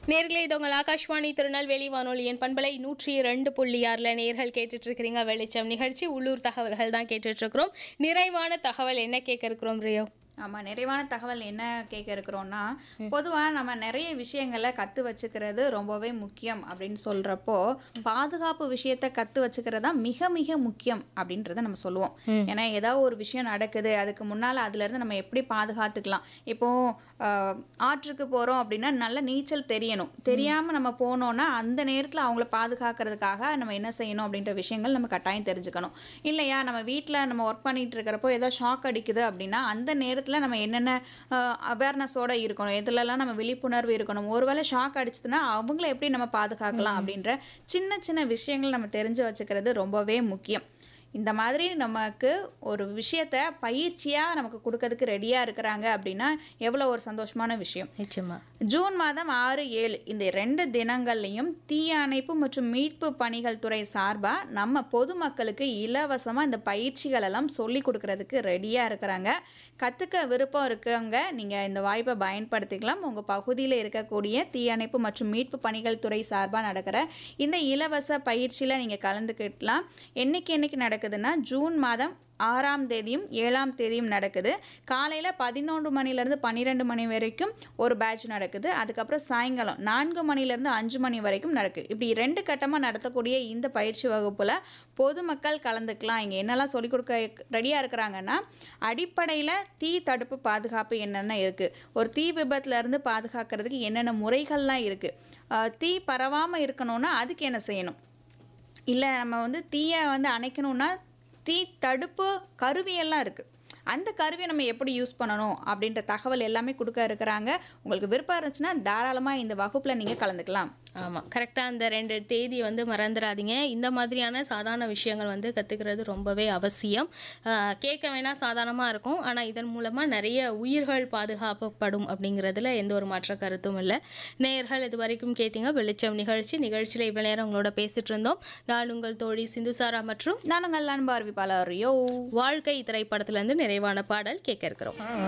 நேர்களே இது உங்கள் ஆகாஷ்வாணி திருநெல்வேலி வானொலியின் பண்பலை நூற்றி ரெண்டு புள்ளி ஆறில் நேர்கள் கேட்டுட்டு இருக்கிறீங்க வெளிச்சம் நிகழ்ச்சி உள்ளூர் தகவல்கள் தான் கேட்டுட்டு இருக்கிறோம் நிறைவான தகவல் என்ன கேட்க இருக்கிறோம் ரியோ ஆமாம் நிறைவான தகவல் என்ன கேட்க இருக்கிறோம்னா பொதுவாக நம்ம நிறைய விஷயங்களை கற்று வச்சுக்கிறது ரொம்பவே முக்கியம் அப்படின்னு சொல்கிறப்போ பாதுகாப்பு விஷயத்தை கற்று வச்சுக்கிறது தான் மிக மிக முக்கியம் அப்படின்றத நம்ம சொல்லுவோம் ஏன்னா ஏதாவது ஒரு விஷயம் நடக்குது அதுக்கு முன்னால் அதுலேருந்து நம்ம எப்படி பாதுகாத்துக்கலாம் இப்போ ஆஹ், ஆற்றுக்கு போகிறோம் அப்படின்னா நல்ல நீச்சல் தெரியணும் தெரியாமல் நம்ம போனோம்னா அந்த நேரத்தில் அவங்கள பாதுகாக்கிறதுக்காக நம்ம என்ன செய்யணும் அப்படின்ற விஷயங்கள் நம்ம கட்டாயம் தெரிஞ்சுக்கணும் இல்லையா நம்ம வீட்டில் நம்ம ஒர்க் பண்ணிட்டு இருக்கிறப்போ ஏதோ ஷாக் அடிக்குது அப்படின்னா அந்த நேரத்தில் நம்ம என்னென்ன அவேர்னஸோட இருக்கணும் எதுலலாம் நம்ம விழிப்புணர்வு இருக்கணும் ஒருவேளை ஷாக் அடிச்சதுன்னா அவங்கள எப்படி நம்ம பாதுகாக்கலாம் அப்படின்ற சின்ன சின்ன விஷயங்கள் நம்ம தெரிஞ்சு வச்சுக்கிறது ரொம்பவே முக்கியம் இந்த மாதிரி நமக்கு ஒரு விஷயத்த பயிற்சியாக நமக்கு கொடுக்கறதுக்கு ரெடியாக இருக்கிறாங்க அப்படின்னா எவ்வளோ ஒரு சந்தோஷமான விஷயம் நிச்சயமா ஜூன் மாதம் ஆறு ஏழு இந்த ரெண்டு தினங்கள்லையும் தீயணைப்பு மற்றும் மீட்பு பணிகள் துறை சார்பாக நம்ம பொதுமக்களுக்கு இலவசமாக இந்த பயிற்சிகள் எல்லாம் சொல்லி கொடுக்கறதுக்கு ரெடியாக இருக்கிறாங்க கற்றுக்க விருப்பம் இருக்கவங்க நீங்கள் இந்த வாய்ப்பை பயன்படுத்திக்கலாம் உங்கள் பகுதியில் இருக்கக்கூடிய தீயணைப்பு மற்றும் மீட்பு பணிகள் துறை சார்பாக நடக்கிற இந்த இலவச பயிற்சியில் நீங்கள் கலந்துக்கிட்டலாம் என்னைக்கு என்னைக்கு நடக்குதுன்னா ஜூன் மாதம் ஆறாம் தேதியும் ஏழாம் தேதியும் நடக்குது காலையில் பதினொன்று மணிலேருந்து பன்னிரெண்டு மணி வரைக்கும் ஒரு பேட்ச் நடக்குது அதுக்கப்புறம் சாயங்காலம் நான்கு மணிலேருந்து அஞ்சு மணி வரைக்கும் நடக்குது இப்படி ரெண்டு கட்டமாக நடத்தக்கூடிய இந்த பயிற்சி வகுப்பில் பொதுமக்கள் கலந்துக்கலாம் இங்கே என்னெல்லாம் சொல்லிக் கொடுக்க ரெடியாக இருக்கிறாங்கன்னா அடிப்படையில் தீ தடுப்பு பாதுகாப்பு என்னென்ன இருக்குது ஒரு தீ விபத்துல இருந்து பாதுகாக்கிறதுக்கு என்னென்ன முறைகள்லாம் இருக்குது தீ பரவாமல் இருக்கணும்னா அதுக்கு என்ன செய்யணும் இல்லை நம்ம வந்து தீயை வந்து அணைக்கணும்னா தீ தடுப்பு கருவியெல்லாம் இருக்குது அந்த கருவியை நம்ம எப்படி யூஸ் பண்ணணும் அப்படின்ற தகவல் எல்லாமே கொடுக்க இருக்கிறாங்க உங்களுக்கு விருப்பம் இருந்துச்சுன்னா தாராளமாக இந்த வகுப்பில் நீங்கள் கலந்துக்கலாம் ஆமாம் கரெக்டாக அந்த ரெண்டு தேதி வந்து மறந்துடாதீங்க இந்த மாதிரியான சாதாரண விஷயங்கள் வந்து கற்றுக்கிறது ரொம்பவே அவசியம் ஆஹ் கேட்க வேணால் சாதாரணமாக இருக்கும் ஆனால் இதன் மூலமாக நிறைய உயிர்கள் பாதுகாக்கப்படும் அப்படிங்கிறதுல எந்த ஒரு மாற்ற கருத்தும் இல்லை நேயர்கள் இது வரைக்கும் கேட்டீங்க வெளிச்சம் நிகழ்ச்சி நிகழ்ச்சியில் இவ்வளோ நேரம் உங்களோட பேசிட்டு இருந்தோம் நான் உங்கள் தோழி சிந்துசாரா மற்றும் நான் உங்கள் அன்பு அறிவிப்பாளர் யோ வாழ்க்கை திரைப்படத்திலேருந்து நிறைவான பாடல் கேட்க இருக்கிறோம்